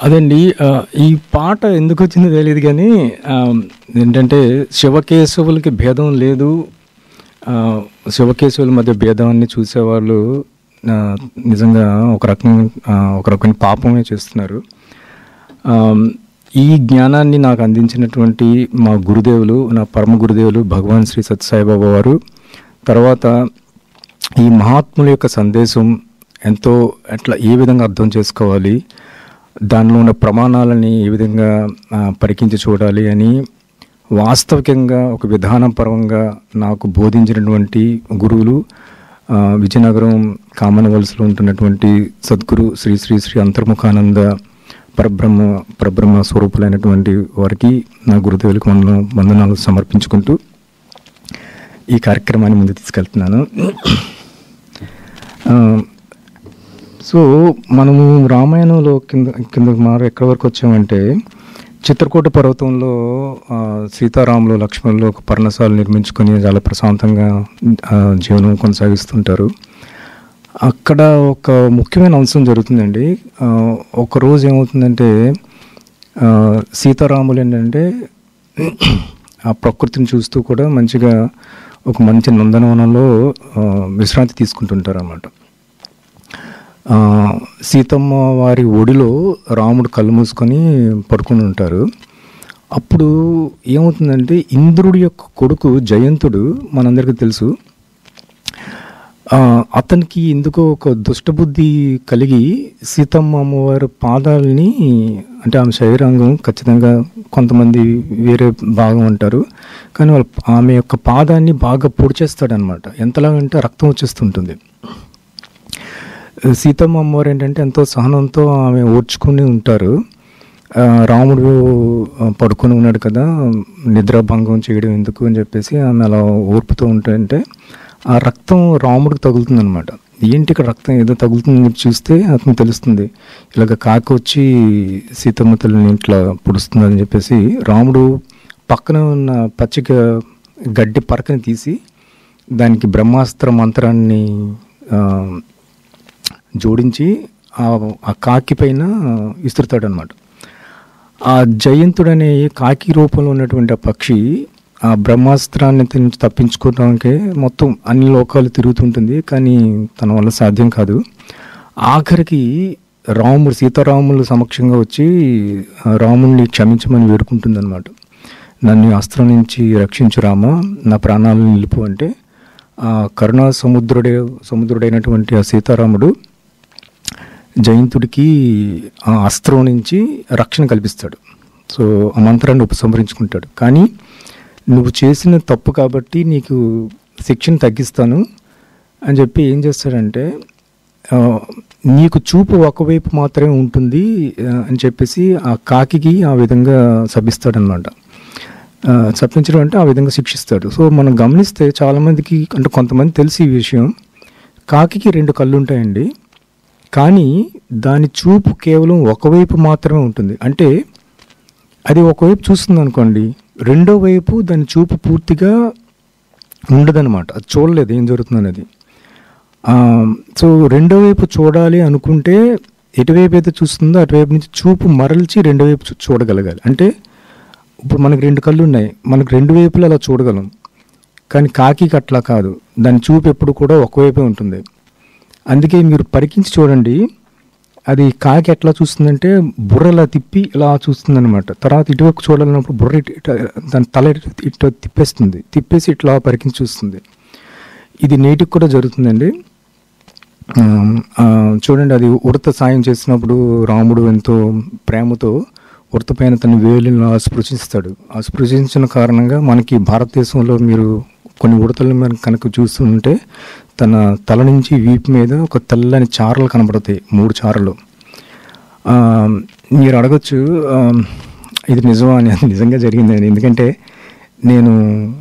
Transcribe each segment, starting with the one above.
అదండి ఆ, ఈ పాట ఎందుకు వచ్చిందో తెలియదు కానీ ఆ, ఏంటంటే శివకేశవులకి భేదం లేదు ఆ, శివకేశవుల మధ్య భేదాన్ని చూసేవాళ్ళు ఆ, నిజంగా ఒక రకం ఆ, ఒక రకమైన పాపమే చేస్తున్నారు ఆ, ఈ జ్ఞానాన్ని నాకు అందించినటువంటి మా గురుదేవులు నా పరమ గురుదేవులు భగవాన్ శ్రీ సత్యసాయిబాబా వారు తర్వాత ఈ మహాత్ముల యొక్క సందేశం ఎంతో ఎట్లా ఏ విధంగా అర్థం చేసుకోవాలి దానిలో ఉన్న ప్రమాణాలని ఏ విధంగా ఆ, పరికించి చూడాలి అని వాస్తవికంగా ఒక విధానపరంగా నాకు బోధించినటువంటి గురువులు ఆ, విజయనగరం కామన్వెల్స్లో ఉంటున్నటువంటి సద్గురు శ్రీ శ్రీ శ్రీ అంతర్ముఖానంద పరబ్రహ్మ పరబ్రహ్మ స్వరూపులైనటువంటి వారికి నా గురుదేవులకు వందన వందనాలు సమర్పించుకుంటూ ఈ కార్యక్రమాన్ని ముందు తీసుకెళ్తున్నాను ఆ, సో మనము రామాయణంలో కింద కింద మారు ఎక్కడి వరకు వచ్చామంటే చిత్రకూట పర్వతంలో ఆ, సీతారాములు లక్ష్మణులు ఒక పర్ణశాల నిర్మించుకొని చాలా ప్రశాంతంగా ఆ, జీవనం కొనసాగిస్తుంటారు అక్కడ ఒక ముఖ్యమైన అంశం జరుగుతుందండి ఆ, ఒక రోజు ఏమవుతుందంటే ఆ, సీతారాములు ఏంటంటే ఆ ప్రకృతిని చూస్తూ కూడా మంచిగా ఒక మంచి నందనవనంలో ఆ, విశ్రాంతి తీసుకుంటుంటారు అన్నమాట ఆ, సీతమ్మ వారి ఒడిలో రాముడు కళ్ళు మూసుకొని పడుకొని ఉంటారు అప్పుడు ఏమవుతుందంటే ఇంద్రుడి యొక్క కొడుకు జయంతుడు మనందరికీ తెలుసు ఆ, అతనికి ఎందుకో ఒక దుష్టబుద్ధి కలిగి సీతమ్మ అమ్మవారి పాదాలని అంటే ఆమె శరీరాంగం ఖచ్చితంగా కొంతమంది వేరే భాగం అంటారు కానీ వాళ్ళ ఆమె యొక్క పాదాన్ని బాగా పొడిచేస్తాడనమాట ఎంతలాగంటే రక్తం వచ్చేస్తుంటుంది సీతమ్మ అమ్మవారు ఏంటంటే ఎంతో సహనంతో ఆమె ఓర్చుకుని ఉంటారు ఆ, రాముడు ఆ, పడుకొని ఉన్నాడు కదా నిద్రాభంగం చేయడం ఎందుకు అని చెప్పేసి ఆమె అలా ఓర్పుతూ ఉంటుంటే ఆ రక్తం రాముడికి తగులుతుందనమాట ఏంటి ఇక్కడ రక్తం ఏదో తగులుతుందని చెప్పి చూస్తే అతను తెలుస్తుంది ఇలాగ కాకి వచ్చి సీతమ్మ తల్లిని ఇట్లా పొడుస్తుందని చెప్పేసి రాముడు పక్కన ఉన్న పచ్చిక గడ్డి పరకని తీసి దానికి బ్రహ్మాస్త్ర మంత్రాన్ని ఆ, జోడించి ఆ ఆ కాకి పైన విస్తురుతాడనమాట ఆ జయంతుడనే కాకి రూపంలో ఉన్నటువంటి ఆ పక్షి ఆ బ్రహ్మాస్త్రాన్ని నుంచి తప్పించుకోవడానికి మొత్తం అన్ని లోకాలు తిరుగుతుంటుంది కానీ తన వల్ల సాధ్యం కాదు ఆఖరికి రాముడు సీతారాముల సమక్షంగా వచ్చి ఆ రాముడిని క్షమించమని వేడుకుంటుందన్నమాట నన్ను ఈ అస్త్రం నుంచి రక్షించు రామా నా ప్రాణాలను నిలుపు అంటే ఆ కరుణా సముద్రుడే సముద్రుడైనటువంటి ఆ సీతారాముడు జయంతుడికి ఆ అస్త్రం నుంచి రక్షణ కల్పిస్తాడు సో ఆ మంత్రాన్ని ఉపసంహరించుకుంటాడు కానీ నువ్వు చేసిన తప్పు కాబట్టి నీకు శిక్షను తగ్గిస్తాను అని చెప్పి ఏం చేస్తాడంటే ఆ, నీకు చూపు ఒకవైపు మాత్రమే ఉంటుంది ఆ, అని చెప్పేసి ఆ కాకికి ఆ విధంగా శపిస్తాడనమాట ఆ, శపించడం అంటే ఆ విధంగా శిక్షిస్తాడు సో మనం గమనిస్తే చాలామందికి అంటే కొంతమంది తెలిసి ఈ విషయం కాకికి రెండు కళ్ళు ఉంటాయండి కానీ దాని చూపు కేవలం ఒకవైపు మాత్రమే ఉంటుంది అంటే అది ఒకవైపు చూస్తుంది అనుకోండి రెండో వైపు దాని చూపు పూర్తిగా ఉండదన్నమాట అది చూడలేదు ఏం జరుగుతుంది అనేది ఆ, సో రెండో వైపు చూడాలి అనుకుంటే ఎటువైపు అయితే చూస్తుందో అటువైపు నుంచి చూపు మరల్చి రెండో వైపు చూ- చూడగలగాలి అంటే ఇప్పుడు మనకి రెండు కళ్ళు ఉన్నాయి మనకు రెండు వైపులు అలా చూడగలం కానీ కాకికి అట్లా కాదు దాని చూపు ఎప్పుడు కూడా ఒకవైపే ఉంటుంది అందుకే మీరు పరికించి చూడండి అది కాకి ఎట్లా చూస్తుందంటే బుర్ర ఇలా తిప్పి ఇలా చూస్తుంది అనమాట తర్వాత ఇటువైపు చూడాలన్నప్పుడు బుర్ర ఇటు ఇటు దాని తల ఇటు ఇటు తిప్పేస్తుంది తిప్పేసి ఇట్లా పరికించి చూస్తుంది ఇది నేటికి కూడా జరుగుతుందండి ఆ, ఆ, చూడండి అది ఉడత సాయం చేసినప్పుడు రాముడు ఎంతో ప్రేమతో ఉడత పైన తన వేలును స్పృశిస్తాడు ఆ స్పృశించిన కారణంగా మనకి భారతదేశంలో మీరు కొన్ని ఉడతలు మనం కనుక చూస్తుంటే తన తల నుంచి వీపు మీద ఒక తెల్లని చారలు కనబడతాయి మూడు చారలు ఆ, మీరు అడగచ్చు ఆ, ఇది నిజమా అని అది నిజంగా జరిగిందని ఎందుకంటే నేను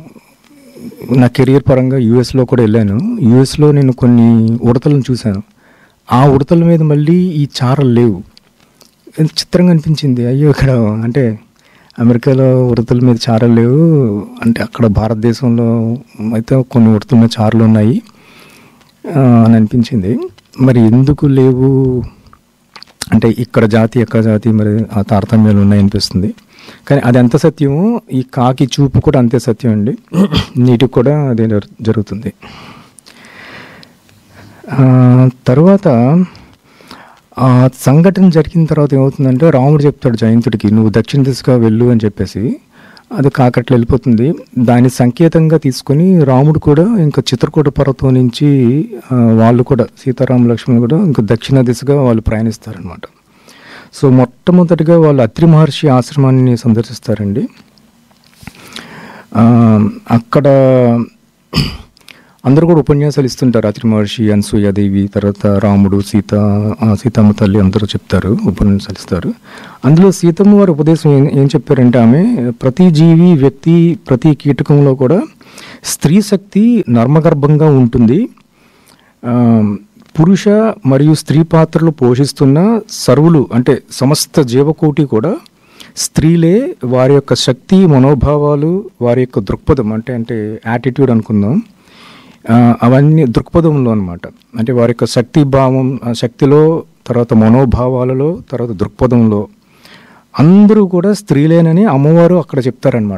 నా కెరియర్ పరంగా యూఎస్లో కూడా వెళ్ళాను యూఎస్లో నేను కొన్ని ఉడతలను చూశాను ఆ ఉడతల మీద మళ్ళీ ఈ చారలు లేవు ఎంత చిత్రంగా అనిపించింది అయ్యో ఇక్కడ అంటే అమెరికాలో ఉడతల మీద చారలు లేవు అంటే అక్కడ భారతదేశంలో అయితే కొన్ని ఉడతల మీద చారలు ఉన్నాయి ఆ, అని అనిపించింది మరి ఎందుకు లేవు అంటే ఇక్కడ జాతి ఎక్కడ జాతి మరి ఆ తారతమ్యాలు ఉన్నాయనిపిస్తుంది కానీ అది ఎంత సత్యమో ఈ కాకి చూపు కూడా అంతే సత్యం అండి నీటికి కూడా అదే జరు- జరుగుతుంది ఆ, తర్వాత ఆ సంఘటన జరిగిన తర్వాత ఏమవుతుందంటే రాముడు చెప్తాడు జయంతుడికి నువ్వు దక్షిణ దిశగా వెళ్ళు అని చెప్పేసి అది కాకట్లు వెళ్ళిపోతుంది దాని సంకేతంగా తీసుకొని రాముడు కూడా ఇంకా చిత్రకూట పర్వతం నుంచి ఆ, వాళ్ళు కూడా సీతారామ లక్ష్మణులు కూడా ఇంకా దక్షిణ దిశగా వాళ్ళు ప్రయాణిస్తారనమాట సో మొట్టమొదటిగా వాళ్ళు అత్రి మహర్షి ఆశ్రమాన్ని సందర్శిస్తారండి ఆ, అక్కడ అందరూ కూడా ఉపన్యాసాలు ఇస్తుంటారు అత్రి మహర్షి అనసూయాదేవి తర్వాత రాముడు సీత ఆ, సీతమ్మ తల్లి అందరూ చెప్తారు ఉపన్యాసాలు ఇస్తారు అందులో సీతమ్మ వారి ఉపదేశం ఏం ఏం చెప్పారంటే ఆమె ప్రతి జీవి వ్యక్తి ప్రతి కీటకంలో కూడా స్త్రీ శక్తి నర్మగర్భంగా ఉంటుంది ఆ, పురుష మరియు స్త్రీ పాత్రలు పోషిస్తున్న సర్వులు అంటే సమస్త జీవకోటి కూడా స్త్రీలే వారి యొక్క శక్తి మనోభావాలు వారి యొక్క దృక్పథం అంటే అంటే యాటిట్యూడ్ అనుకుందాం ఆ, అవన్నీ దృక్పథంలో అనమాట అంటే వారి యొక్క శక్తి భావం ఆ శక్తిలో తర్వాత మనోభావాలలో తర్వాత దృక్పథంలో అందరూ కూడా స్త్రీలేనని అమ్మవారు అక్కడ చెప్తారనమాట